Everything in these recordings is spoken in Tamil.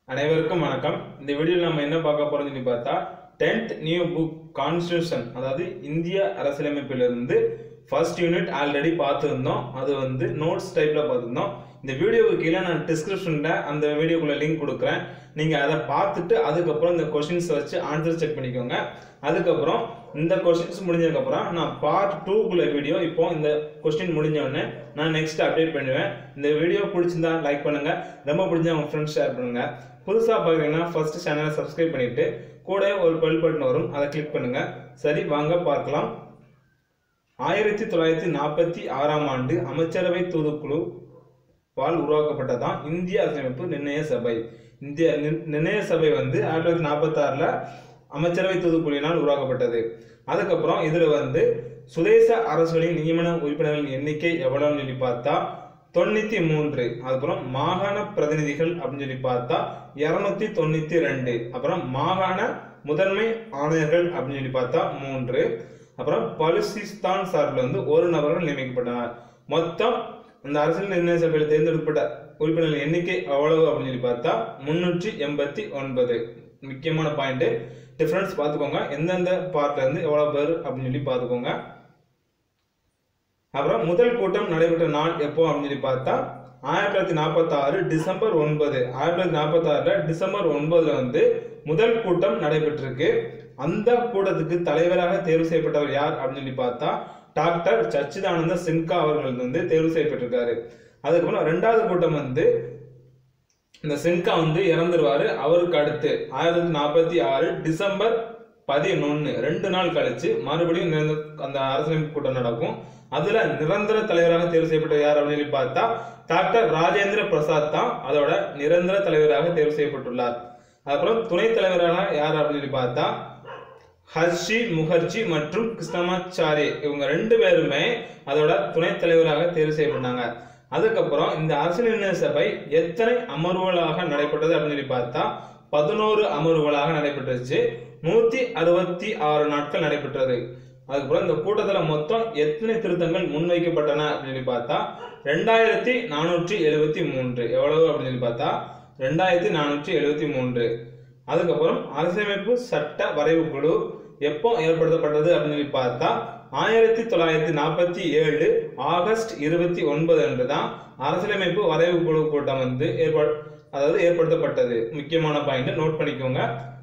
அனைவருக்கும் வணக்கம் இந்த வீடியோவில் நம்ம என்ன பார்க்க போறோம்னு சொல்லி பார்த்தா டென்த் நியூ புக் கான்ஸ்டியூஷன் அதாவது இந்திய அரசியலமைப்பிலிருந்து ஃபர்ஸ்ட் யூனிட் ஆல்ரெடி பார்த்துருந்தோம் அது வந்து நோட்ஸ் டைப்பில் பார்த்துருந்தோம் இந்த வீடியோவுக்கு கீழே நான் டிஸ்கிரிப்ஷனில் அந்த வீடியோக்குள்ள லிங்க் கொடுக்குறேன் நீங்கள் அதை பார்த்துட்டு அதுக்கப்புறம் இந்த கொஷின்ஸ் வச்சு ஆன்சர் செக் பண்ணிக்கோங்க அதுக்கப்புறம் இந்த கொஸ்டின்ஸ் முடிஞ்சதுக்கப்புறம் நான் பார்ட் டூக்குள்ள வீடியோ இப்போ இந்த கொஸ்டின் முடிஞ்ச உடனே நான் நெக்ஸ்ட் அப்டேட் பண்ணுவேன் இந்த வீடியோ பிடிச்சிருந்தா லைக் பண்ணுங்க ரொம்ப பிடிச்சா உங்க ஃப்ரெண்ட்ஸ் ஷேர் பண்ணுங்க புதுசாக பார்க்குறீங்கன்னா ஃபர்ஸ்ட் சேனலை சப்ஸ்கிரைப் பண்ணிட்டு கூட ஒரு பெல் பட்டன் வரும் அதை கிளிக் பண்ணுங்க சரி வாங்க பார்க்கலாம் ஆயிரத்தி தொள்ளாயிரத்தி நாற்பத்தி ஆறாம் ஆண்டு அமைச்சரவை தூதுக்குழு வால் உருவாக்கப்பட்டதான் இந்திய அரசியலமைப்பு நிர்ணய சபை இந்திய நிர்- நிர்ணய சபை வந்து ஆயிரத்தி தொள்ளாயிரத்தி நாற்பத்தாறில் அமைச்சரவை தூதுக்குழுவினால் உருவாக்கப்பட்டது அதுக்கப்புறம் இதுல வந்து சுதேச அரசுகளின் நியமன உறுப்பினர்களின் எண்ணிக்கை எவ்வளவுன்னு சொல்லி பார்த்தா தொண்ணூத்தி மூன்று அதுக்கப்புறம் மாகாண பிரதிநிதிகள் அப்படின்னு சொல்லி பார்த்தா இருநூத்தி தொண்ணூத்தி ரெண்டு அப்புறம் மாகாண முதன்மை ஆணையர்கள் அப்படின்னு சொல்லி பார்த்தா மூன்று அப்புறம் பலுசிஸ்தான் சார்பில் வந்து ஒரு நபர்கள் நியமிக்கப்பட்டனர் மொத்தம் இந்த அரசியல் நிர்ணய சபையில் தேர்ந்தெடுக்கப்பட்ட உறுப்பினர்கள் எண்ணிக்கை எவ்வளவு அப்படின்னு சொல்லி பார்த்தா முன்னூற்றி எண்பத்தி ஒன்பது முக்கியமான பாயிண்ட் டிஃபரன்ஸ் பார்த்துக்கோங்க எந்தெந்த பார்ட்ல இருந்து எவ்வளவு பேர் அப்படின்னு சொல்லி பார்த்துக்கோங்க அப்புறம் முதல் கூட்டம் நடைபெற்ற நாள் எப்போ அப்படின்னு சொல்லி பார்த்தா ஆயிரத்தி தொள்ளாயிரத்தி நாற்பத்தி ஆறு டிசம்பர் ஒன்பது ஆயிரத்தி தொள்ளாயிரத்தி நாற்பத்தி ஆறுல டிசம்பர் ஒன்பதுல வந்து முதல் கூட்டம் நடைபெற்றிருக்கு அந்த கூட்டத்துக்கு தலைவராக தேர்வு செய்யப்பட்டவர் யார் அப்படின்னு சொல்லி பார்த்தா டாக்டர் சச்சிதானந்த சின்கா அவர்கள் வந்து தேர்வு செய்யப்பட்டிருக்காரு அதுக்கப்புறம் ரெண்டாவது கூட்டம் வந்து இந்த சின்கா வந்து இறந்துருவாரு அவருக்கு அடுத்து ஆயிரத்தி தொள்ளாயிரத்தி நாற்பத்தி ஆறு டிசம்பர் பதினொன்னு ரெண்டு நாள் கழிச்சு மறுபடியும் நிரந்தர- அந்த அரசியலமைப்பு கூட்டம் நடக்கும் அதுல நிரந்தர தலைவராக தேர்வு செய்யப்பட்ட யார் அப்படின்னு சொல்லி பார்த்தா டாக்டர் ராஜேந்திர பிரசாத் தான் அதோட நிரந்தர தலைவராக தேர்வு செய்யப்பட்டுள்ளார் அப்புறம் துணைத் தலைவராக யார் அப்படின்னு சொல்லி பார்த்தா ஹர்ஷி முகர்ஜி மற்றும் கிருஷ்ணமாச்சாரி இவங்க ரெண்டு பேருமே அதோட துணைத் தலைவராக தேர்வு செய்யப்பட்டாங்க அதுக்கப்புறம் இந்த அரசியல் நிர்ணய சபை எத்தனை அமர்வுகளாக நடைபெற்றது அப்படின்னு சொல்லி பார்த்தா பதினோரு அமர்வுகளாக நடைபெற்றுச்சு நூத்தி அறுபத்தி ஆறு நாட்கள் நடைபெற்றது அதுக்கப்புறம் இந்த கூட்டத்துல மொத்தம் எத்தனை திருத்தங்கள் முன்வைக்கப்பட்டன அப்படின்னு சொல்லி பார்த்தா ரெண்டாயிரத்தி நானூற்றி எழுபத்தி மூன்று எவ்வளவு அப்படின்னு சொல்லி பார்த்தா ரெண்டாயிரத்தி நானூற்றி எழுபத்தி மூன்று அதுக்கப்புறம் அரசியலமைப்பு சட்ட வரைவு குழு எப்போ ஏற்படுத்தப்பட்டது அப்படின்னு சொல்லி பார்த்தா ஆயிரத்தி தொள்ளாயிரத்தி நாற்பத்தி ஏழு ஆகஸ்ட் இருபத்தி ஒன்பது அன்று தான் அரசியலமைப்பு வரைவு குழு கூட்டம் வந்து ஏற்ப அதாவது ஏற்படுத்தப்பட்டது முக்கியமான பாயிண்ட் நோட் பண்ணிக்கோங்க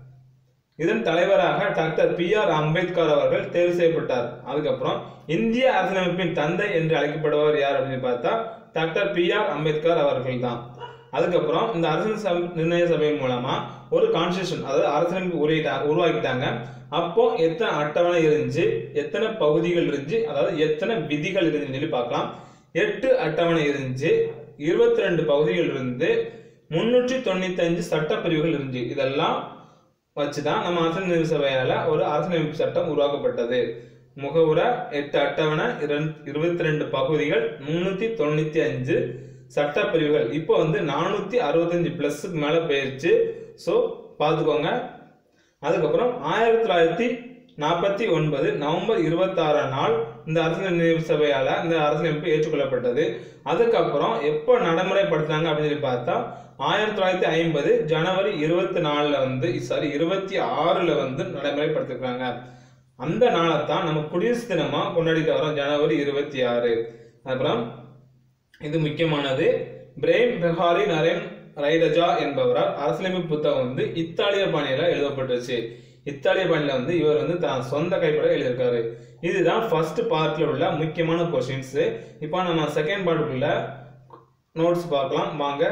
இதன் தலைவராக டாக்டர் பி ஆர் அம்பேத்கர் அவர்கள் தேர்வு செய்யப்பட்டார் அதுக்கப்புறம் இந்திய அரசியலமைப்பின் தந்தை என்று அழைக்கப்படுபவர் யார் அப்படின்னு பார்த்தா டாக்டர் பி ஆர் அம்பேத்கர் அவர்கள் தான் அதுக்கப்புறம் இந்த அரசியல் சபை- நிர்ணய சபையின் மூலமா ஒரு கான்ஸ்டியூஷன் அதாவது அரசியலமைப்பு உரையிட்டா உருவாக்கிட்டாங்க அப்போ எத்தனை அட்டவணை இருந்துச்சு எத்தனை பகுதிகள் இருந்துச்சு அதாவது எத்தனை விதிகள் இருந்துச்சுன்னு சொல்லி பார்க்கலாம் எட்டு அட்டவணை இருந்துச்சு இருபத்தி ரெண்டு பகுதிகள் இருந்து முன்னூற்றி தொண்ணூத்தி அஞ்சு சட்டப்பிரிவுகள் இருந்துச்சு இதெல்லாம் வச்சுதான் நம்ம அரசியல் நிர்ணய சபையால ஒரு அரசியலமைப்பு சட்டம் உருவாக்கப்பட்டது முகவுரை எட்டு அட்டவணை இருபத்தி ரெண்டு பகுதிகள் முன்னூத்தி தொண்ணூத்தி அஞ்சு சட்டப்பிரிவுகள் இப்போ வந்து நானூத்தி அறுபத்தஞ்சு பிளஸ்க்கு மேல போயிருச்சு ஸோ பார்த்துக்கோங்க அதுக்கப்புறம் ஆயிரத்தி தொள்ளாயிரத்தி நாற்பத்தி ஒன்பது நவம்பர் இருபத்தாறாம் நாள் இந்த அரசியல் நிர்ணய சபையால இந்த அரசியலமைப்பு ஏற்றுக்கொள்ளப்பட்டது அதுக்கப்புறம் எப்போ நடைமுறைப்படுத்தினாங்க அப்படின்னு சொல்லி பார்த்தா ஆயிரத்தி தொள்ளாயிரத்தி ஐம்பது ஜனவரி இருபத்தி நாலுல வந்து சாரி இருபத்தி ஆறுல வந்து நடைமுறைப்படுத்திருக்காங்க அந்த நாளை தான் நம்ம குடியரசு தினமா கொண்டாடிட்டு வரோம் ஜனவரி இருபத்தி ஆறு அப்புறம் இது முக்கியமானது பிரேம் பெஹாரி நரேன் ரைரஜா என்பவரால் அரசியலமைப்பு புத்தகம் வந்து இத்தாலிய பாணியில எழுதப்பட்டுச்சு இத்தாலிய பாணியில வந்து இவர் வந்து தான் சொந்த கைப்பட எழுதியிருக்காரு இதுதான் ஃபர்ஸ்ட் பார்ட்ல உள்ள முக்கியமான கொஸ்டின்ஸ் இப்போ நம்ம செகண்ட் பார்ட்டுக்குள்ள நோட்ஸ் பார்க்கலாம் வாங்க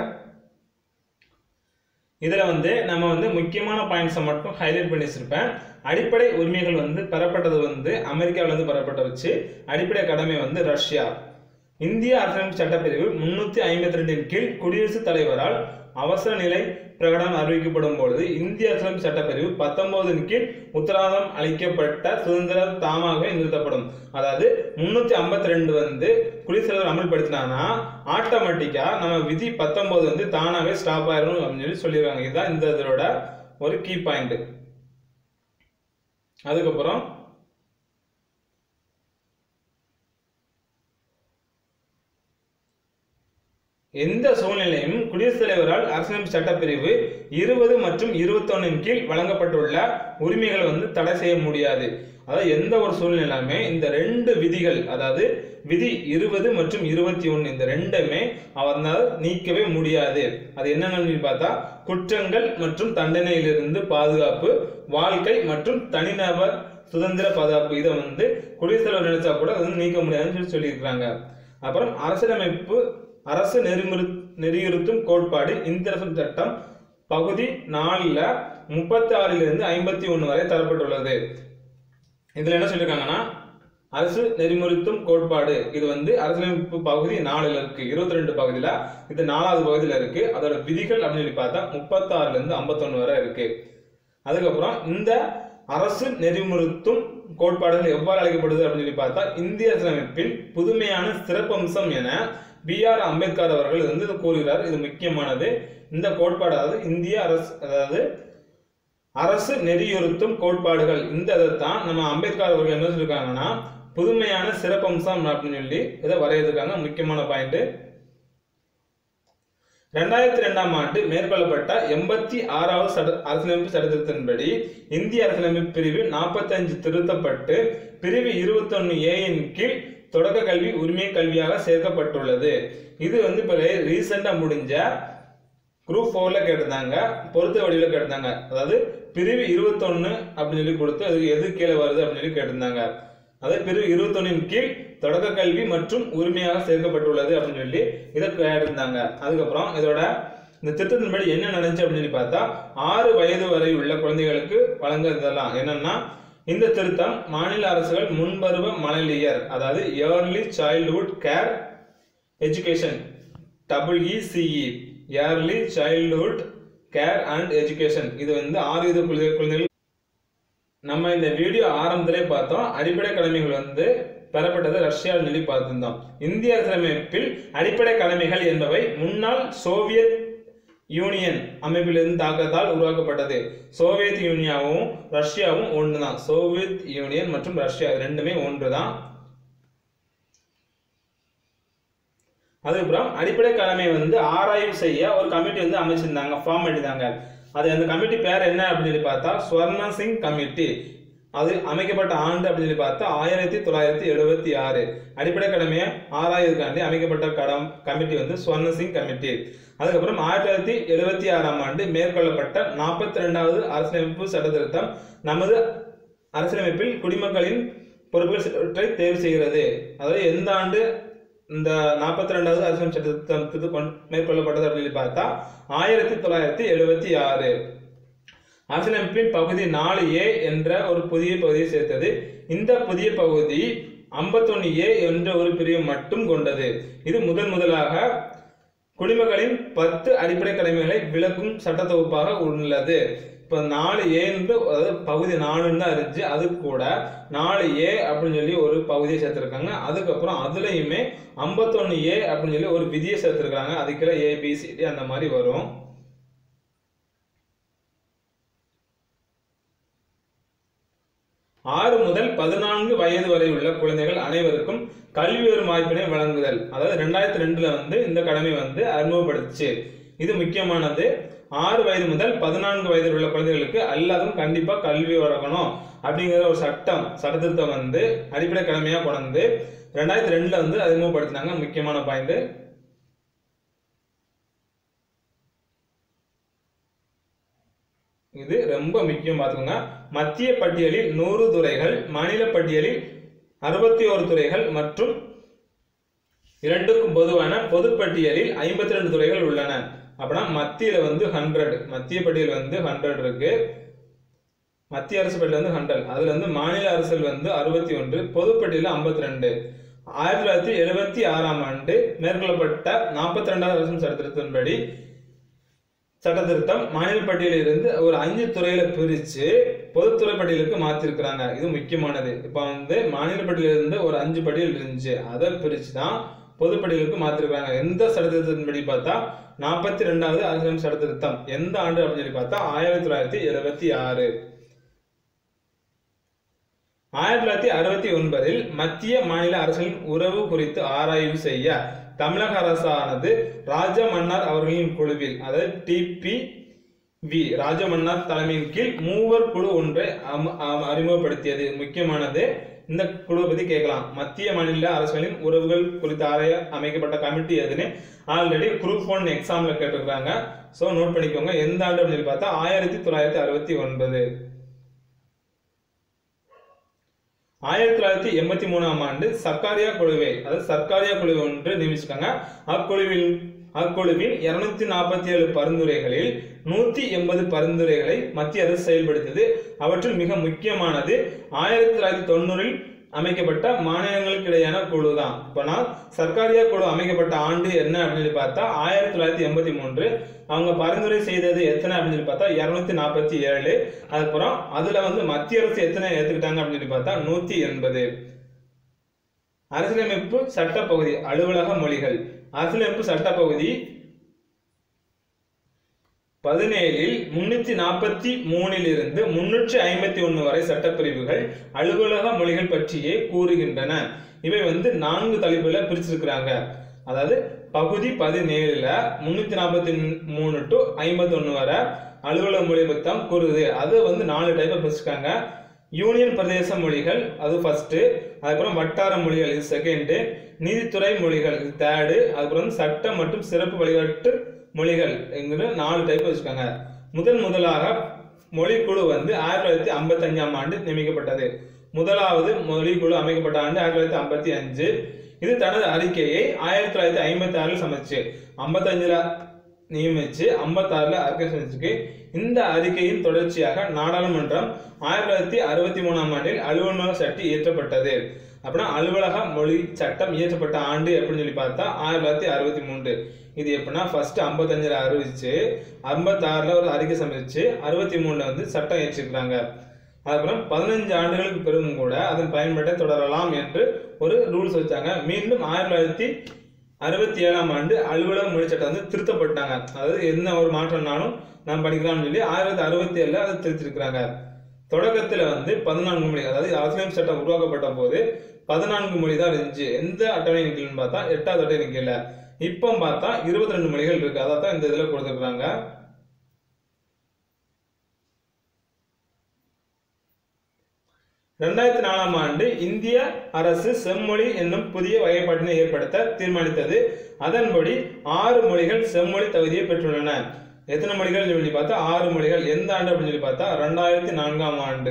இதுல வந்து நம்ம வந்து முக்கியமான பாயிண்ட்ஸை மட்டும் ஹைலைட் பண்ணி வச்சிருப்பேன் அடிப்படை உரிமைகள் வந்து பெறப்பட்டது வந்து அமெரிக்காவில இருந்து பெறப்பட்ட வச்சு அடிப்படை கடமை வந்து ரஷ்யா இந்திய அரசியலமைப்பு சட்டப்பிரிவு முன்னூத்தி ஐம்பத்தி ரெண்டின் கீழ் குடியரசுத் தலைவரால் அவசர நிலை பிரகடனம் அறிவிக்கப்படும் பொழுது இந்திய அரசியலமைப்பு சட்டப்பிரிவு பத்தொன்பதின் கீழ் உத்தரவாதம் அளிக்கப்பட்ட சுதந்திரம் தாமாகவே நிறுத்தப்படும் அதாவது முன்னூத்தி ஐம்பத்தி ரெண்டு வந்து குடியரசுத் தலைவர் அமல்படுத்தினானா ஆட்டோமேட்டிக்கா நம்ம விதி பத்தொன்பது வந்து தானாகவே ஸ்டாப் ஆயிரும் அப்படின்னு சொல்லி சொல்லிடுறாங்க இதுதான் இந்த இதோட ஒரு கீ பாயிண்ட் அதுக்கப்புறம் எந்த சூழ்நிலையும் குடியரசுத் தலைவரால் அரசியலமைப்பு சட்டப்பிரிவு இருபது மற்றும் இருபத்தொன்னின் கீழ் வழங்கப்பட்டுள்ள உரிமைகளை வந்து தடை செய்ய முடியாது அதாவது எந்த ஒரு சூழ்நிலையுமே இந்த ரெண்டு விதிகள் அதாவது விதி இருபது மற்றும் இருபத்தி ஒன்று இந்த ரெண்டுமே அவரால் நீக்கவே முடியாது அது என்னென்னு பார்த்தா குற்றங்கள் மற்றும் தண்டனையிலிருந்து பாதுகாப்பு வாழ்க்கை மற்றும் தனிநபர் சுதந்திர பாதுகாப்பு இதை வந்து குடியரசுத் தலைவர் நினைச்சா கூட அது வந்து நீக்க முடியாதுன்னு சொல்லி சொல்லியிருக்கிறாங்க அப்புறம் அரசியலமைப்பு அரசு நெறிமுறு நெறியுறுத்தும் கோட்பாடு இந்திய அரசியல் சட்டம் பகுதி நாலுல முப்பத்தி ஆறிலிருந்து ஐம்பத்தி ஒன்று வரை தரப்பட்டுள்ளது இதுல என்ன சொல்லியிருக்காங்கன்னா அரசு நெறிமுறுத்தும் கோட்பாடு இது வந்து அரசியலமைப்பு பகுதி நாலுல இருக்கு இருபத்தி ரெண்டு பகுதியில இது நாலாவது பகுதியில இருக்கு அதோட விதிகள் அப்படின்னு சொல்லி பார்த்தா முப்பத்தாறுல இருந்து ஐம்பத்தொன்னு வரை இருக்கு அதுக்கப்புறம் இந்த அரசு நெறிமுறுத்தும் கோட்பாடுகள் எவ்வாறு அழைக்கப்படுது அப்படின்னு சொல்லி பார்த்தா இந்திய அரசியலமைப்பின் புதுமையான சிறப்பம்சம் என பி ஆர் அம்பேத்கர் அவர்கள் இது வந்து இது கூறுகிறார் இது முக்கியமானது இந்த கோட்பாடு அதாவது இந்திய அரசு அதாவது அரசு நெறியுறுத்தும் கோட்பாடுகள் இந்த இதைத்தான் நம்ம அம்பேத்கர் அவர்கள் என்ன சொல்லியிருக்காங்கன்னா புதுமையான சிறப்பம்சம் அப்படின்னு சொல்லி இதை வரையறுக்காங்க முக்கியமான பாயிண்ட் ரெண்டாயிரத்தி ரெண்டாம் ஆண்டு மேற்கொள்ளப்பட்ட எண்பத்தி ஆறாவது சட்ட அரசியலமைப்பு சட்டத்தின்படி இந்திய அரசியலமைப்பு பிரிவு நாற்பத்தஞ்சு திருத்தப்பட்டு பிரிவு இருபத்தொன்னு ஏயின் கீழ் தொடக்க கல்வி உரிமை கல்வியாக சேர்க்கப்பட்டுள்ளது இது வந்து இப்போ ரீசெண்டாக முடிஞ்ச குரூப் ஃபோர்ல கேட்டிருந்தாங்க பொருத்த வடிவில் கேட்டிருந்தாங்க அதாவது பிரிவு இருபத்தொன்னு அப்படின்னு சொல்லி கொடுத்து அதுக்கு எது கீழே வருது அப்படின்னு சொல்லி கேட்டிருந்தாங்க அதாவது பிரிவு இருபத்தொன்னின் கீழ் தொடக்க கல்வி மற்றும் உரிமையாக சேர்க்கப்பட்டுள்ளது அப்படின்னு சொல்லி இதை கேட்டிருந்தாங்க அதுக்கப்புறம் இதோட இந்த திட்டத்தின்படி என்ன நடந்துச்சு அப்படின்னு சொல்லி பார்த்தா ஆறு வயது வரை உள்ள குழந்தைகளுக்கு வழங்குறதெல்லாம் என்னன்னா இந்த திருத்தம் மாநில அரசுகள் முன்பருவ மழலையர் அதாவது early childhood care education double E C E early childhood care and education இது வந்து ஆறு வித குழந்தை குழந்தைகள் நம்ம இந்த வீடியோ ஆரம்பத்திலே பார்த்தோம் அடிப்படை கடமைகள் வந்து பெறப்பட்டது ரஷ்யாவில் சொல்லி பார்த்திருந்தோம் இந்திய அரசியலமைப்பில் அடிப்படை கடமைகள் என்பவை முன்னாள் சோவியத் யூனியன் அமைப்பிலிருந்து தாக்கத்தால் உருவாக்கப்பட்டது சோவியத் யூனியாவும் ரஷ்யாவும் ஒன்று தான் சோவியத் யூனியன் மற்றும் ரஷ்யா இது ரெண்டுமே ஒன்று தான் அதுக்கப்புறம் அடிப்படை கடமை வந்து ஆராய்வு செய்ய ஒரு கமிட்டி வந்து அமைச்சிருந்தாங்க ஃபார்ம் பண்ணியிருந்தாங்க அது அந்த கமிட்டி பேர் என்ன அப்படின்னு சொல்லி பார்த்தா ஸ்வர்ண சிங் கமிட்டி அது அமைக்கப்பட்ட ஆண்டு அப்படின்னு சொல்லி பார்த்தா ஆயிரத்தி தொள்ளாயிரத்தி எழுபத்தி ஆறு அடிப்படை கடமையை ஆராய்வதற்காண்டி அமைக்கப்பட்ட கடம் கமிட்டி வந்து ஸ்வர்ண சிங் கமிட்டி அதுக்கப்புறம் ஆயிரத்தி தொள்ளாயிரத்தி எழுபத்தி ஆறாம் ஆண்டு மேற்கொள்ளப்பட்ட நாற்பத்தி ரெண்டாவது அரசியலமைப்பு சட்ட திருத்தம் நமது அரசியலமைப்பில் குடிமக்களின் பொறுப்புகள் சிலவற்றை தேர்வு செய்கிறது அதாவது எந்த ஆண்டு இந்த நாற்பத்தி ரெண்டாவது அரசியல் சட்டத்திற்கு கொண்டு மேற்கொள்ளப்பட்டது அப்படின்னு சொல்லி பார்த்தா ஆயிரத்தி தொள்ளாயிரத்தி எழுபத்தி ஆறு அரசியலமைப்பின் பகுதி நாலு ஏ என்ற ஒரு புதிய பகுதியை சேர்த்தது இந்த புதிய பகுதி ஐம்பத்தொன்னு ஏ என்ற ஒரு பிரிவு மட்டும் கொண்டது இது முதன் முதலாக குடிமக்களின் பத்து அடிப்படை கடமைகளை விளக்கும் சட்ட தொகுப்பாக உள்ளது இப்போ நாலு ஏன்னு அதாவது பகுதி நாலுன்னு தான் இருந்துச்சு அது கூட நாலு ஏ அப்படின்னு சொல்லி ஒரு பகுதியை சேர்த்துருக்காங்க அதுக்கப்புறம் அதுலேயுமே ஐம்பத்தொன்று ஏ அப்படின்னு சொல்லி ஒரு விதியை சேர்த்துருக்காங்க அதுக்குள்ள ஏபிசிடி அந்த மாதிரி வரும் ஆறு முதல் பதினான்கு வயது வரை உள்ள குழந்தைகள் அனைவருக்கும் கல்வி வரும் வாய்ப்பினை வழங்குதல் அதாவது ரெண்டாயிரத்தி ரெண்டுல வந்து இந்த கடமை வந்து அறிமுகப்படுத்துச்சு இது முக்கியமானது ஆறு வயது முதல் பதினான்கு வயதில் உள்ள குழந்தைகளுக்கு எல்லாரும் கண்டிப்பா கல்வி வழங்கணும் அப்படிங்கிற ஒரு சட்டம் சட்டத்திருத்தம் வந்து அடிப்படை கடமையா கொண்டு ரெண்டாயிரத்தி ரெண்டுல வந்து அறிமுகப்படுத்தினாங்க முக்கியமான பாயிண்ட் இது ரொம்ப முக்கியம் பார்த்துக்கோங்க மத்திய பட்டியலில் நூறு துறைகள் மாநில பட்டியலில் அறுபத்தி ஓரு துறைகள் மற்றும் இரண்டுக்கும் பொதுவான பொதுப்பட்டியலில் ஐம்பத்தி ரெண்டு துறைகள் உள்ளன அப்படின்னா மத்தியில வந்து ஹண்ட்ரட் மத்திய பட்டியல் வந்து ஹண்ட்ரட் இருக்கு மத்திய அரசு பட்டியல் வந்து ஹண்ட்ரட் அதுல வந்து மாநில அரசியல் வந்து அறுபத்தி ஒன்று பொதுப்பட்டியல் ஐம்பத்தி ரெண்டு ஆயிரத்தி தொள்ளாயிரத்தி எழுபத்தி ஆறாம் ஆண்டு மேற்கொள்ளப்பட்ட நாற்பத்தி ரெண்டாவது அரசு சட்டத்திருத்தத்தின்படி சட்ட திருத்தம் மாநில பட்டியலில் இருந்து ஒரு அஞ்சு துறையில பிரிச்சு பொதுத்துறை பட்டியலுக்கு மாத்திருக்கிறாங்க இது முக்கியமானது இப்ப வந்து மாநில பட்டியலில் இருந்து ஒரு அஞ்சு பட்டியல் இருந்துச்சு அதை பிரிச்சு தான் பொதுப்பட்டியலுக்கு மாத்திருக்கிறாங்க எந்த சட்டத்திருத்தத்தின்படி பார்த்தா நாற்பத்தி ரெண்டாவது அரசியலமைப்பு சட்ட திருத்தம் எந்த ஆண்டு அப்படின்னு சொல்லி பார்த்தா ஆயிரத்தி தொள்ளாயிரத்தி எழுபத்தி ஆறு ஆயிரத்தி தொள்ளாயிரத்தி அறுபத்தி ஒன்பதில் மத்திய மாநில அரசுகளின் உறவு குறித்து ஆராய்வு செய்ய தமிழக அரசானது ராஜ மன்னார் அவர்களின் குழுவில் அதாவது டிபி வி ராஜமன்னார் தலைமையின் கீழ் மூவர் குழு ஒன்றை அம- அம- அறிமுகப்படுத்தியது முக்கியமானது இந்த குழுவை பத்தி கேட்கலாம் மத்திய மாநில அரசுகளின் உறவுகள் குறித்து ஆராய அமைக்கப்பட்ட கமிட்டி எதுன்னு ஆல்ரெடி குரூப் ஒன் எக்ஸாம்ல கேட்டிருக்காங்க ஸோ நோட் பண்ணிக்கோங்க எந்த ஆண்டு அப்படின்னு சொல்லி பார்த்தா ஆயிரத்தி தொள்ளாயிரத்தி அறுபத்தி ஒன்பது ஆயிரத்தி தொள்ளாயிரத்தி எண்பத்தி மூணாம் ஆண்டு சர்க்காரியா குழுவை அதாவது சர்க்காரியா குழுவை ஒன்று நியமிச்சிருக்காங்க அக்குழுவில் அக்குழுவின் இருநூத்தி நாற்பத்தி ஏழு பரிந்துரைகளில் நூத்தி எண்பது பரிந்துரைகளை மத்திய அரசு செயல்படுத்தியது அவற்றில் மிக முக்கியமானது ஆயிரத்தி தொள்ளாயிரத்தி தொண்ணூறில் அமைக்கப்பட்ட மாநிலங்களுக்கு இடையான குழு தான் இப்போ நான் சர்க்காரியா குழு அமைக்கப்பட்ட ஆண்டு என்ன அப்படின்னு சொல்லி பார்த்தா ஆயிரத்தி தொள்ளாயிரத்தி எண்பத்தி மூன்று அவங்க பரிந்துரை செய்தது எத்தனை அப்படின்னு சொல்லி பார்த்தா இருநூத்தி நாற்பத்தி ஏழு அதுக்கப்புறம் அதுல வந்து மத்திய அரசு எத்தனை ஏத்துக்கிட்டாங்க அப்படின்னு சொல்லி பார்த்தா நூத்தி எண்பது அரசியலமைப்பு சட்டப்பகுதி அலுவலக மொழிகள் அரசியலமைப்பு சட்டப்பகுதி பதினேழில் முன்னூத்தி நாற்பத்தி மூணில் இருந்து முன்னூற்றி ஐம்பத்தி ஒன்று வரை சட்டப்பிரிவுகள் அலுவலக மொழிகள் பற்றியே கூறுகின்றன இவை வந்து நான்கு தலைப்புல பிரிச்சிருக்கிறாங்க அதாவது பகுதி பதினேழுல முன்னூத்தி நாற்பத்தி மூணு டு ஐம்பத்தி ஒன்று வரை அலுவலக மொழி பற்றி தான் கூறுது அது வந்து நாலு டைப்பை பிரிச்சிருக்காங்க யூனியன் பிரதேச மொழிகள் அது ஃபர்ஸ்ட் அதுக்கப்புறம் வட்டார மொழிகள் இது செகண்ட் நீதித்துறை மொழிகள் இது தேர்டு அதுக்கப்புறம் வந்து சட்ட மற்றும் சிறப்பு வழிகாட்டு மொழிகள் என்கிற நாலு டைப் வச்சிருக்காங்க முதன் முதலாக மொழிக்குழு வந்து ஆயிரத்தி தொள்ளாயிரத்தி ஐம்பத்தஞ்சாம் ஆண்டு நியமிக்கப்பட்டது முதலாவது மொழிக்குழு அமைக்கப்பட்ட ஆண்டு ஆயிரத்தி தொள்ளாயிரத்தி ஐம்பத்தி அஞ்சு இது தனது அறிக்கையை ஆயிரத்தி தொள்ளாயிரத்தி ஐம்பத்தி ஆறில் சமைச்சு ஐம்பத்தஞ்சுல நியமிச்சு ஐம்பத்தாறுல அறிக்கை செஞ்சுக்கு இந்த அறிக்கையின் தொடர்ச்சியாக நாடாளுமன்றம் ஆயிரத்தி தொள்ளாயிரத்தி அறுபத்தி மூணாம் ஆண்டில் அலுவலக சட்டம் இயற்றப்பட்டது அப்படின்னா அலுவலக மொழி சட்டம் இயற்றப்பட்ட ஆண்டு எப்படின்னு சொல்லி பார்த்தா ஆயிரத்தி தொள்ளாயிரத்தி அறுபத்தி மூன்று இது எப்படின்னா ஃபர்ஸ்ட் ஐம்பத்தஞ்சுல அறிவிச்சு ஐம்பத்தாறுல ஒரு அறிக்கை சமைச்சு அறுபத்தி மூணுல வந்து சட்டம் இயற்றிருக்கிறாங்க அதுக்கப்புறம் பதினஞ்சு ஆண்டுகளுக்கு பிறகும் கூட அதன் பயன்பாட்டை தொடரலாம் என்று ஒரு ரூல்ஸ் வச்சாங்க மீண்டும் ஆயிரத்தி தொள்ளாயிரத்தி அறுபத்தி ஏழாம் ஆண்டு அலுவலக மொழி சட்டம் வந்து திருத்தப்பட்டாங்க அதாவது என்ன ஒரு மாற்றம்னாலும் நாம் படிக்கலாம்னு சொல்லி ஆயிரத்தி அறுபத்தி ஏழுல அதை திருத்திருக்கிறாங்க தொடக்கத்துல வந்து பதினான்கு மொழி அதாவது அரசியலமைப்பு சட்டம் உருவாக்கப்பட்ட போது பதினான்கு மொழி தான் இருந்துச்சு எந்த அட்டவணை எண்ணிக்கைன்னு பார்த்தா எட்டாவது அட்டவணை எண்ணிக்கையில இப்போ பார்த்தா இருபத்தி ரெண்டு மொழிகள் இருக்கு அதை தான் இந்த இதுல கொடுத்துருக்காங்க ரெண்டாயிரத்தி நாலாம் ஆண்டு இந்திய அரசு செம்மொழி என்னும் புதிய வகைப்பாட்டினை ஏற்படுத்த தீர்மானித்தது அதன்படி ஆறு மொழிகள் செம்மொழி தகுதியை பெற்றுள்ளன எத்தனை மொழிகள் சொல்லி பார்த்தா ஆறு மொழிகள் எந்த ஆண்டு அப்படின்னு சொல்லி பார்த்தா ரெண்டாயிரத்தி நான்காம் ஆண்டு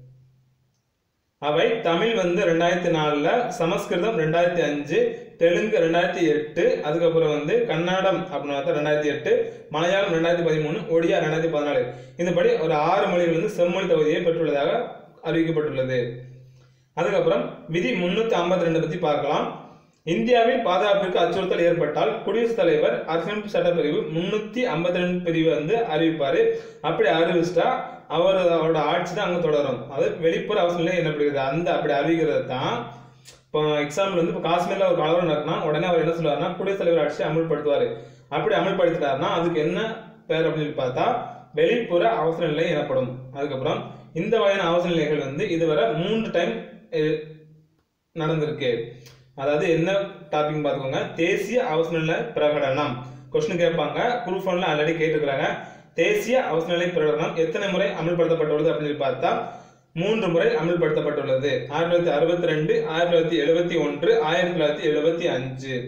அவை தமிழ் வந்து ரெண்டாயிரத்தி நாலுல சமஸ்கிருதம் ரெண்டாயிரத்தி அஞ்சு தெலுங்கு ரெண்டாயிரத்தி எட்டு அதுக்கப்புறம் வந்து கன்னடம் அப்படின்னு பார்த்தா ரெண்டாயிரத்தி எட்டு மலையாளம் ரெண்டாயிரத்தி பதிமூணு ஒடியா ரெண்டாயிரத்தி பதினாலு இந்தபடி ஒரு ஆறு மொழிகள் வந்து செம்மொழி தகுதியை பெற்றுள்ளதாக அறிவிக்கப்பட்டுள்ளது அதுக்கப்புறம் விதி முன்னூத்தி ஐம்பத்தி ரெண்டு பத்தி பார்க்கலாம் இந்தியாவின் பாதுகாப்பிற்கு அச்சுறுத்தல் ஏற்பட்டால் குடியரசுத் தலைவர் அரசியலமைப்பு சட்டப்பிரிவு முன்னூத்தி ஐம்பத்தி ரெண்டு பிரிவு வந்து அறிவிப்பாரு அப்படி அறிவிச்சிட்டா அவர் அவரோட ஆட்சி தான் அங்க தொடரும் அது வெளிப்புற அவசர நிலை என்னப்படுகிறது அந்த அப்படி அறிவிக்கிறது தான் இப்போ எக்ஸாம்பிள் வந்து இப்போ காஷ்மீர்ல ஒரு கலவரம் நடக்குனா உடனே அவர் என்ன சொல்லுவாருன்னா குடியரசுத் தலைவர் ஆட்சி அமல்படுத்துவார் அப்படி அமல்படுத்திட்டாருன்னா அதுக்கு என்ன பேர் அப்படின்னு சொல்லி பார்த்தா வெளிப்புற அவசர நிலை எனப்படும் அதுக்கப்புறம் இந்த வகையான அவசர நிலைகள் வந்து இதுவரை மூன்று டைம் நடந்திருக்கு அதாவது என்ன டாபிக் பார்த்துக்கோங்க தேசிய அவசர நிலை பிரகடனம் கொஸ்டின் கேட்பாங்க குரூப் ஒன்ல ஆல்ரெடி கேட்டுக்கிறாங்க தேசிய அவசர நிலை பிரகடனம் எத்தனை முறை அமல்படுத்தப்பட்டுள்ளது அப்படின்னு சொல்லி பார்த்தா மூன்று முறை அமல்படுத்தப்பட்டுள்ளது ஆயிரத்தி தொள்ளாயிரத்தி அறுபத்தி ரெண்டு ஆயிரத்தி தொள்ளாயிரத்தி எழுபத்தி ஒன்று ஆயிரத்தி தொள்ளாயிரத்தி எழுபத்தி அஞ்சு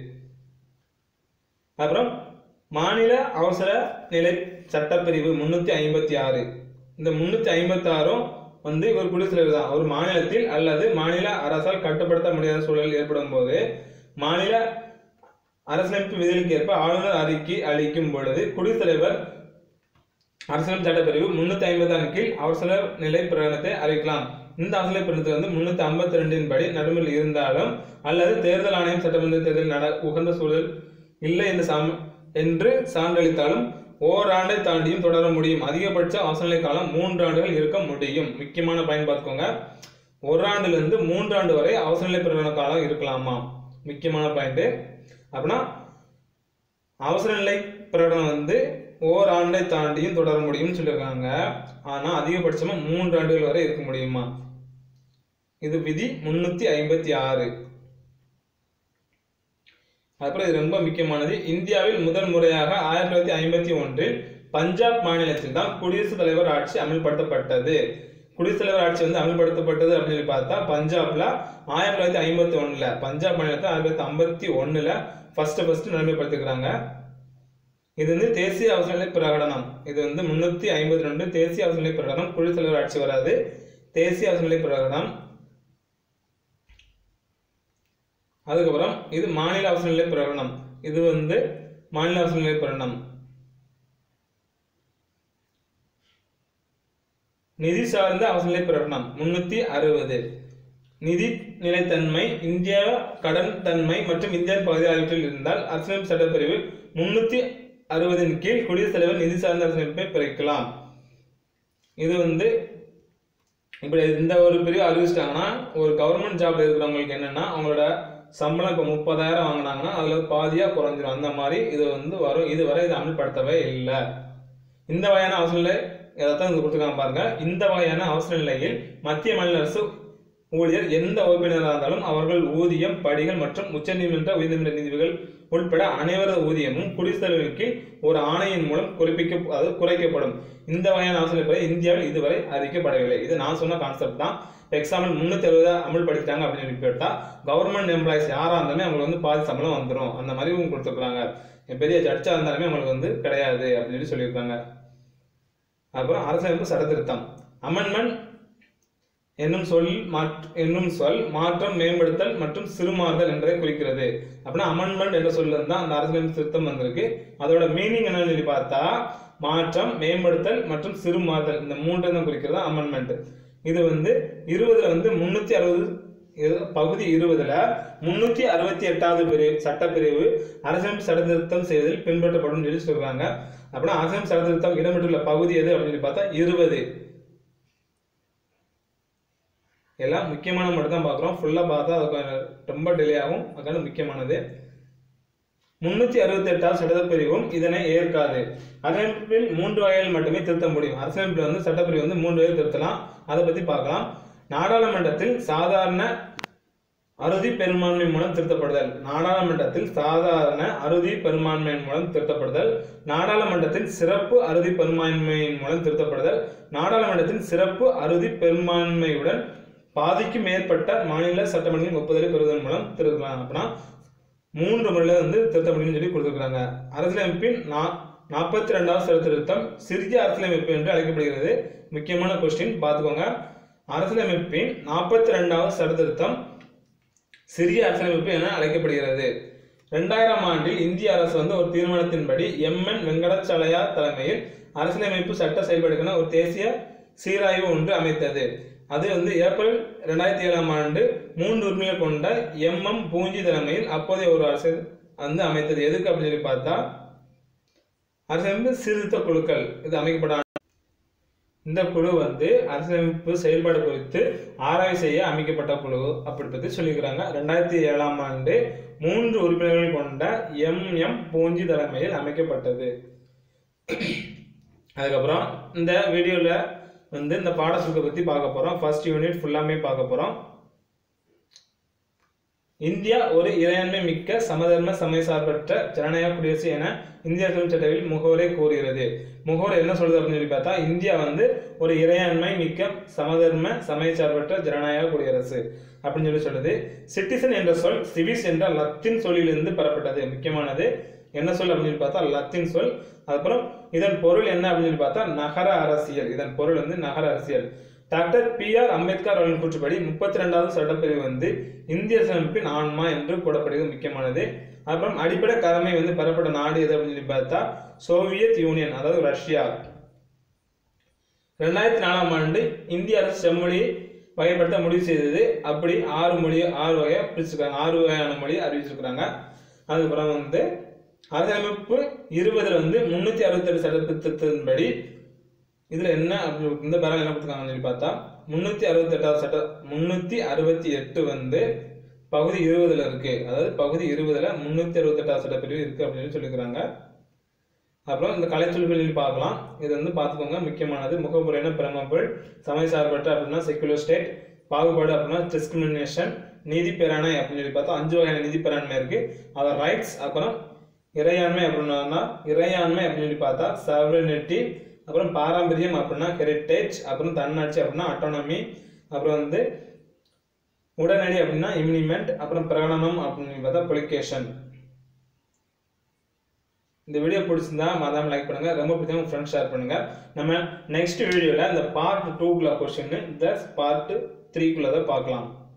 அப்புறம் மாநில அவசர நிலை சட்டப்பிரிவு முன்னூத்தி ஐம்பத்தி ஆறு இந்த முன்னூத்தி ஐம்பத்தி ஆறும் வந்து ஒரு குடியரசுத் தலைவர் தான் ஒரு மாநிலத்தில் அல்லது மாநில அரசால் கட்டுப்படுத்த முடியாத சூழல் ஏற்படும் போது மாநில அரசியலமைப்பு விதிகளுக்கு ஏற்ப ஆளுநர் அறிக்கை அளிக்கும் பொழுது குடியரசுத் தலைவர் அரசியலமைப்பு சட்டப்பிரிவு முன்னூத்தி ஐம்பத்தி ஆறு கீழ் அவசர நிலை பிரகடனத்தை அறிவிக்கலாம் இந்த அவசர பிரகடனத்தை வந்து முன்னூத்தி ஐம்பத்தி ரெண்டின் படி நடைமுறையில் இருந்தாலும் அல்லது தேர்தல் ஆணையம் சட்டமன்ற தேர்தல் நட உகந்த சூழல் இல்லை என்று சம் என்று சான்றளித்தாலும் ஓராண்டை தாண்டியும் தொடர முடியும் அதிகபட்ச அவசரநிலை காலம் மூன்று ஆண்டுகள் இருக்க முடியும் முக்கியமான பயன் பார்த்துக்கோங்க ஒரு ஆண்டுல இருந்து மூன்று ஆண்டு வரை அவசரநிலை பிரகடன காலம் இருக்கலாமா முக்கியமான பாயிண்ட் அப்படின்னா அவசர நிலை பிரகடனம் வந்து ஓராண்டை தாண்டியும் தொடர முடியும்னு சொல்லியிருக்காங்க ஆனா அதிகபட்சமா மூன்று ஆண்டுகள் வரை இருக்க முடியுமா இது விதி முன்னூத்தி ஐம்பத்தி ஆறு அப்புறம் இது ரொம்ப முக்கியமானது இந்தியாவில் முதல் முறையாக ஆயிரத்தி தொள்ளாயிரத்தி ஐம்பத்தி ஒன்றில் பஞ்சாப் மாநிலத்தில் தான் குடியரசுத் தலைவர் ஆட்சி அமல்படுத்தப்பட்டது குடியரசுத் தலைவர் ஆட்சி வந்து அமல்படுத்தப்பட்டது அப்படின்னு சொல்லி பார்த்தா பஞ்சாப்ல ஆயிரத்தி தொள்ளாயிரத்தி ஐம்பத்தி ஒண்ணுல பஞ்சாப் மாநிலத்தில் ஆயிரத்தி தொள்ளாயிரத்தி ஐம்பத்தி ஒண்ணுல ஃபர்ஸ்ட் ஃபர்ஸ்ட் நடைமுறைப்படுத்திக்கிறாங்க இது வந்து தேசிய அவசரநிலை பிரகடனம் இது வந்து முன்னூத்தி ஐம்பத்தி ரெண்டு தேசிய அவசரநிலை பிரகடனம் குடியரசுத் தலைவர் ஆட்சி வராது தேசிய அவசரநிலை பிரகடனம் அதுக்கப்புறம் இது மாநில அவசரநிலை பிரகடனம் இது வந்து மாநில அவசரநிலை பிரகடனம் நிதி சார்ந்த அவசரநிலை பிரகடனம் முன்னூத்தி அறுபது நிதி நிலைத்தன்மை இந்தியா கடன் தன்மை மற்றும் இந்தியா பகுதி ஆகியவற்றில் இருந்தால் அரசியலமைப்பு சட்டப்பிரிவு முன்னூத்தி அறுபதின் கீழ் குடியரசுத் தலைவர் நிதி சார்ந்த அரசியலமைப்பை பிறக்கலாம் இது வந்து இப்படி இந்த ஒரு பிரிவு அறிவிச்சிட்டாங்கன்னா ஒரு கவர்மெண்ட் ஜாப்ல இருக்கிறவங்களுக்கு என்னன்னா அவங்களோட சம்பளம் இப்போ முப்பதாயிரம் வாங்கினாங்கன்னா அதுல பாதியா குறைஞ்சிரும் அந்த மாதிரி இது வந்து வரும் இதுவரை இது அமல்படுத்தவே இல்லை இந்த வகையான அவசர நிலை இதைத்தான் இங்க கொடுத்துருக்காங்க பாருங்க இந்த வகையான அவசர நிலையில் மத்திய மாநில அரசு ஊழியர் எந்த உறுப்பினராக இருந்தாலும் அவர்கள் ஊதியம் படிகள் மற்றும் உச்சநீதிமன்ற உயர்நீதிமன்ற நீதிபதிகள் உட்பட அனைவரது ஊதியமும் குடியரசுத் தலைவருக்கு ஒரு ஆணையின் மூலம் குறிப்பிக்க அதாவது குறைக்கப்படும் இந்த வகையான அவசர நிலை இந்தியாவில் இதுவரை அறிவிக்கப்படவில்லை இது நான் சொன்ன கான்செப்ட் தான் எக்ஸாம்பிள் முன்னூத்தி அறுபது அமல்படுத்திட்டாங்க அப்படின்னு சொல்லி கேட்டா கவர்மெண்ட் எம்ப்ளாயிஸ் யாரா இருந்தாலுமே அவங்களுக்கு வந்து பாதி சம்பளம் வந்துடும் அந்த மாதிரி இவங்க கொடுத்துருக்காங்க பெரிய ஜட்ஜா இருந்தாலுமே அவங்களுக்கு வந்து கிடையாது அப்படின்னு சொல்லி சொல்லியிருக்காங்க அப்புறம் அரசியலமைப்பு சட்ட திருத்தம் அமெண்ட்மெண்ட் என்னும் சொல் மாற்ற என்னும் சொல் மாற்றம் மேம்படுத்தல் மற்றும் சிறுமாறுதல் என்பதை குறிக்கிறது அப்படின்னா அமெண்ட்மெண்ட் என்ற சொல்ல தான் அந்த அரசியலமைப்பு திருத்தம் வந்திருக்கு அதோட மீனிங் என்னன்னு சொல்லி பார்த்தா மாற்றம் மேம்படுத்தல் மற்றும் சிறுமாறுதல் இந்த மூன்றை தான் குறிக்கிறது அமெண்ட்மெண்ட் இது வந்து இருபதுல வந்து முன்னூத்தி அறுபது இது பகுதி இருபதுல முன்னூத்தி அறுபத்தி எட்டாவது பிரிவு சட்டப்பிரிவு அரசியலமைப்பு சட்ட திருத்தம் செய்வதில் பின்பற்றப்படும் சொல்லி சொல்றாங்க அப்படின்னா அரசியலமைப்பு சட்ட திருத்தம் இடம்பெற்றுள்ள பகுதி எது அப்படின்னு சொல்லி பார்த்தா இருபது எல்லாம் முக்கியமான மட்டும் தான் பார்க்குறோம் ஃபுல்லாக பார்த்தா அது கொஞ்சம் ரொம்ப டிலே ஆகும் அதுக்கான முக்கியமானது முன்னூத்தி அறுபத்தி எட்டாவது சட்டப்பிரிவும் இதனை ஏற்காது அரசமைப்பில் மூன்று வகைகள் மட்டுமே திருத்த முடியும் அரசமைப்பில் வந்து சட்டப்பிரிவு வந்து மூன்று வகையில் திருத்தலாம் அதை பத்தி பார்க்கலாம் நாடாளுமன்றத்தில் சாதாரண அறுதி பெரும்பான்மை மூலம் திருத்தப்படுதல் நாடாளுமன்றத்தில் சாதாரண அறுதி பெரும்பான்மையின் மூலம் திருத்தப்படுதல் நாடாளுமன்றத்தில் சிறப்பு அறுதி பெரும்பான்மையின் மூலம் திருத்தப்படுதல் நாடாளுமன்றத்தின் சிறப்பு அறுதி பெரும்பான்மையுடன் பாதிக்கும் மேற்பட்ட மாநில சட்டமன்றங்களின் ஒப்புதலை பெறுவதன் மூலம் திருத்தலாம் அப்படின்னா மூன்று முறையில் வந்து திருத்த முடியும்னு சொல்லி கொடுத்துருக்காங்க அரசியலமைப்பின் நா நாற்பத்தி ரெண்டாவது சட்ட திருத்தம் சிறிய அரசியலமைப்பு என்று அழைக்கப்படுகிறது முக்கியமான கொஸ்டின் பார்த்துக்கோங்க அரசியலமைப்பின் நாற்பத்தி ரெண்டாவது சட்ட திருத்தம் சிறிய அரசியலமைப்பு என அழைக்கப்படுகிறது ரெண்டாயிரம் ஆண்டில் இந்திய அரசு வந்து ஒரு தீர்மானத்தின்படி எம் என் வெங்கடாச்சலயா தலைமையில் அரசியலமைப்பு சட்ட செயல்பாடுக்கான ஒரு தேசிய சீராய்வு ஒன்று அமைத்தது அது வந்து ஏப்ரல் ரெண்டாயிரத்தி ஏழாம் ஆண்டு மூன்று உரிமைகள் கொண்ட எம் எம் பூஞ்சி தலைமையில் அப்போதைய ஒரு அரசு வந்து அமைத்தது எதுக்கு அப்படின்னு சொல்லி பார்த்தா அரசியலமைப்பு சீர்திருத்த குழுக்கள் இது அமைக்கப்பட இந்த குழு வந்து அரசியலமைப்பு செயல்பாடு குறித்து ஆராய்ச்சி செய்ய அமைக்கப்பட்ட குழு அப்படி பத்தி சொல்லிக்கிறாங்க ரெண்டாயிரத்தி ஏழாம் ஆண்டு மூன்று உறுப்பினர்கள் கொண்ட எம் எம் பூஞ்சி தலைமையில் அமைக்கப்பட்டது அதுக்கப்புறம் இந்த வீடியோல வந்து இந்த பாடசுருக்கை பத்தி பார்க்க போறோம் ஃபர்ஸ்ட் யூனிட் ஃபுல்லாமே பார்க்க போறோம் இந்தியா ஒரு இறையாண்மை மிக்க சமதர்ம சமயசார்பற்ற ஜனநாயக குடியரசு என இந்திய அரசியல் சட்டத்தில் முகவரை கூறுகிறது முகவர் என்ன சொல்றது அப்படின்னு சொல்லி பார்த்தா இந்தியா வந்து ஒரு இறையாண்மை மிக்க சமதர்ம சமயசார்பற்ற ஜனநாயக குடியரசு அப்படின்னு சொல்லி சொல்லுது சிட்டிசன் என்ற சொல் சிவிஸ் என்ற லத்தீன் சொல்லிலிருந்து பெறப்பட்டது முக்கியமானது என்ன சொல் அப்படின்னு சொல்லி பார்த்தா லத்தீன் சொல் அதுக்கப்புறம் இதன் பொருள் என்ன அப்படின்னு சொல்லி பார்த்தா நகர அரசியல் இதன் பொருள் வந்து நகர அரசியல் டாக்டர் பி ஆர் அம்பேத்கர் அவர்களின் கூற்றுப்படி முப்பத்தி ரெண்டாவது சட்டப்பிரிவு வந்து இந்திய அரசியலமைப்பின் ஆன்மா என்று கூடப்படுகிறது முக்கியமானது அப்புறம் அடிப்படை கடமை வந்து பெறப்பட்ட நாடு எது அப்படின்னு சொல்லி பார்த்தா சோவியத் யூனியன் அதாவது ரஷ்யா ரெண்டாயிரத்தி நாலாம் ஆண்டு இந்திய அரசு செம்மொழியை வகைப்படுத்த முடிவு செய்தது அப்படி ஆறு மொழி ஆறு வகையா பிரிச்சிருக்காங்க ஆறு வகையான மொழி அறிவிச்சிருக்கிறாங்க அதுக்கப்புறம் வந்து அரசியலமைப்பு இருபதுல வந்து முன்னூத்தி அறுபத்தேழு சட்டத்திட்டத்தின்படி இதுல என்ன அப்படி இந்த பேரா என்ன கொடுத்துருக்காங்கன்னு சொல்லி பார்த்தா முன்னூத்தி அறுபத்தி எட்டாவது சட்ட முன்னூத்தி அறுபத்தி எட்டு வந்து பகுதி இருபதுல இருக்கு அதாவது பகுதி இருபதுல முன்னூத்தி அறுபத்தி எட்டாவது சட்டப்பிரிவு இருக்கு அப்படின்னு சொல்லி சொல்லிக்கிறாங்க அப்புறம் இந்த கலைச்சொல்களில் பார்க்கலாம் இது வந்து பார்த்துக்கோங்க முக்கியமானது முகப்புரையின பிரமபுள் சமய சார்பற்ற அப்படின்னா செக்குலர் ஸ்டேட் பாகுபாடு அப்படின்னா டிஸ்கிரிமினேஷன் நீதி பேராண்மை அப்படின்னு சொல்லி பார்த்தா அஞ்சு வகையான நீதி பேராண்மை இருக்கு அவர் ரைட்ஸ் அப்புறம் இறையாண்மை அப்படின்னா இறையாண்மை அப்படின்னு சொல்லி பார்த்தா சவரனிட்டி அப்புறம் பாரம்பரியம் அப்படின்னா ஹெரிட்டேஜ் அப்புறம் தன்னாட்சி அப்படின்னா அட்டானமி அப்புறம் வந்து உடனடி அப்படின்னா இம்னிமெண்ட் அப்புறம் பிரகடனம் அப்படின்னு சொல்லி பார்த்தா பொலிகேஷன் இந்த வீடியோ பிடிச்சிருந்தா மறக்காம லைக் பண்ணுங்க ரொம்ப பிடிச்சா உங்க ஃப்ரெண்ட்ஸ் ஷேர் பண்ணுங்க நம்ம நெக்ஸ்ட் வீடியோல இந்த பார்ட் டூக்குள்ள கொஸ்டின் இந்த பார்ட் த்ரீக்குள்ள தான் பார்க்கலாம்